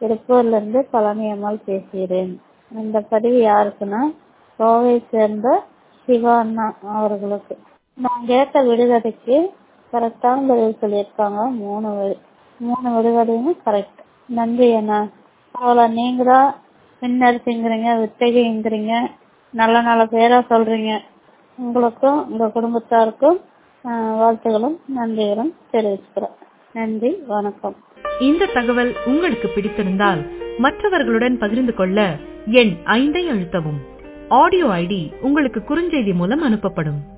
திருப்பூர்ல இருந்து பழனி அம்மாள் பேசுகிறேன் இந்த பதிவு யாருக்குன்னா கோவை சேர்ந்த சிவா அண்ணா அவர்களுக்கு நான் கேட்ட விடுகதைக்கு கரெக்டான பதில் சொல்லியிருக்காங்க மூணு வி- மூணு விடுகதையும் கரெக்ட் நன்றி அண்ணா அவ்வளோ நீங்க தான் மின்னரிசிங்கிறீங்க வித்தகைங்கிறீங்க நல்ல நல்ல பேரா சொல்றீங்க உங்களுக்கும் உங்க குடும்பத்தாருக்கும் ஆஹ், வாழ்த்துகளும் நன்றிகளும் தெரிவிச்சுக்கிறேன் நன்றி வணக்கம் இந்த தகவல் உங்களுக்கு பிடித்திருந்தால் மற்றவர்களுடன் பகிர்ந்து கொள்ள எண் ஐந்தை அழுத்தவும் ஆடியோ ஐடி உங்களுக்கு குறுஞ்செய்தி மூலம் அனுப்பப்படும்